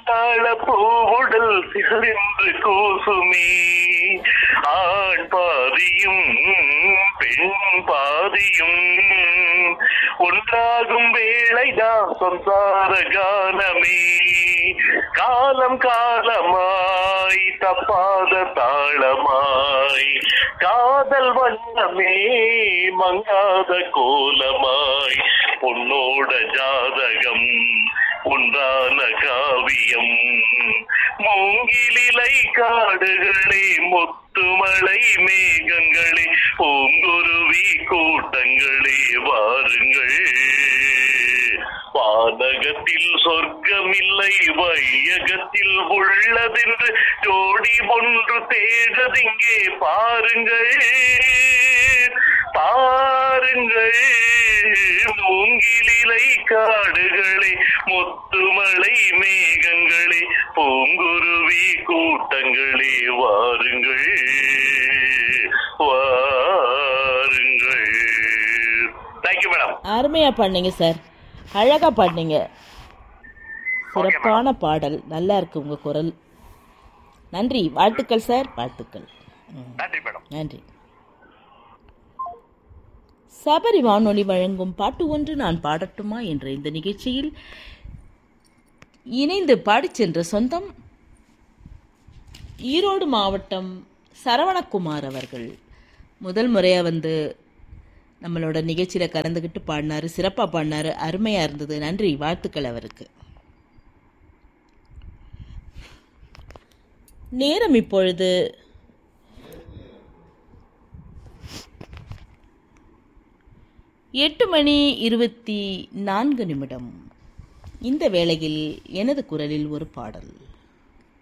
தாழ பூவுடல் சிகரென்று கூசுமே ஆண் பாதியும் பெண் பாதியும் ஒன்றாகும் வேளைதான் சம்சார கானமே காலம் காலமாய் தப்பாத தாளமாய் காதல் வண்ணமே மங்காத கோலமாய் பொன்னோட ஜாதகம் ஒன்றான காவியம் மூங்கிலிலை காடுகளே முத்துமலை மேகங்களே பூங்குருவி கூட்டங்களே வாருங்கள் வானகத்தில் சொர்க்கமில்லை வையகத்தில் உள்ளதென்று ஜோடி ஒன்று தேடதிங்கே பாருங்கள் பாருங்கள் மூங்கிலிலை காடுகளே முத்துமலை மேகங்களே பூங்குருவி கூட்டங்களே வாருங்கள் வாருங்கள் தேங்க்யூ மேடம் அருமையாக பாடினீங்க சார் அழகாக பாடினீங்க சிறப்பான பாடல் நல்லா இருக்கு உங்கள் குரல் நன்றி வாழ்த்துக்கள் சார் வாழ்த்துக்கள் ம், நன்றி மேடம் நன்றி சபரி வானொலி வழங்கும் பாட்டு ஒன்று நான் பாடட்டுமா என்ற இந்த நிகழ்ச்சியில் இணைந்து பாடிச் சென்ற சொந்தம் ஈரோடு மாவட்டம் சரவணகுமார் அவர்கள் முதல் முறையாக வந்து நம்மளோட நிகழ்ச்சியில் கலந்துக்கிட்டு பாடினாரு சிறப்பாக பாடினாரு அருமையாக இருந்தது நன்றி வாழ்த்துக்கள் அவருக்கு நேரம் இப்பொழுது எட்டு மணி இருபத்தி நான்கு நிமிடம் இந்த வேளையில் எனது குரலில் ஒரு பாடல்